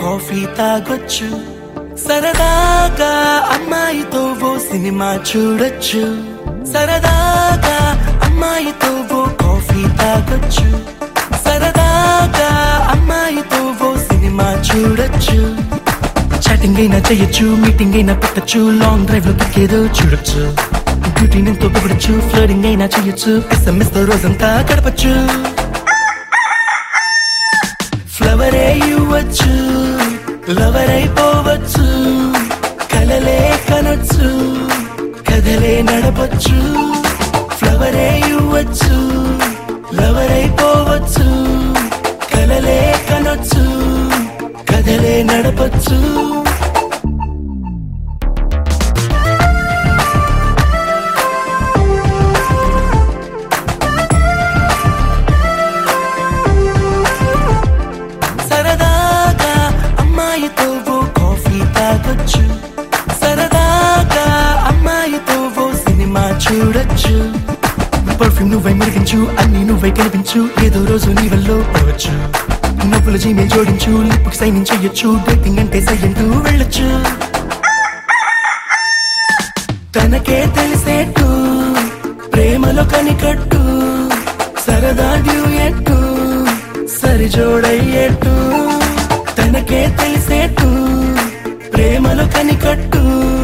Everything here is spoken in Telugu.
కాఫీ తాగొచ్చు సరదాగా అమ్మాయితో ఓ సినిమా చూడొచ్చు సరదాగా అమ్మాయితో ఓ కాఫీ తాగొచ్చు సరదాగా అమ్మాయితో ఓ సినిమా చూడొచ్చు చాటింగ్ అయినా చేయొచ్చు మీటింగ్ అయినా పెట్టచ్చు లాంగ్ డ్రైవ్ లో ఏదో చూడొచ్చు బ్యూటీ ఎంతో పొగడచ్చు ఫ్లోరింగ్ అయినా చేయొచ్చు ఎస్ఎంఎస్ తో రోజంతా గడపచ్చు ఫ్లవరే ఇవ్వచ్చు లవర్ అయిపోవచ్చు కలలే కనొచ్చు కథలే నడపచ్చు ఫ్లవరే ఇవ్వచ్చు లవర్ అయిపోవచ్చు కలలే కనొచ్చు కథలే నడపచ్చు సరదాగా అమ్మాయితో ఓ కాఫీ తాగొచ్చు సరదాగా అమ్మాయితో ఓ సినిమా చూడొచ్చు పర్ఫ్యూమ్ నువ్వై మెరిగించు అన్ని నువ్వై కనిపించు ఏదో రోజు నీ వల్ల పడవచ్చు నవ్వుల జీమెయిల్ జోడించు లిప్కి సైన్ ఇన్ చెయ్యొచ్చు డేటింగ్ అంటే సయ్యంటూ వెళ్ళొచ్చు తనకే తెలిసేట్టు ప్రేమలో కనికట్టు సరదా డ్యూయట్టు సరిజోడయ్యేట్టు తనకే తెలిసేట్టు ప్రేమలో కనికట్టు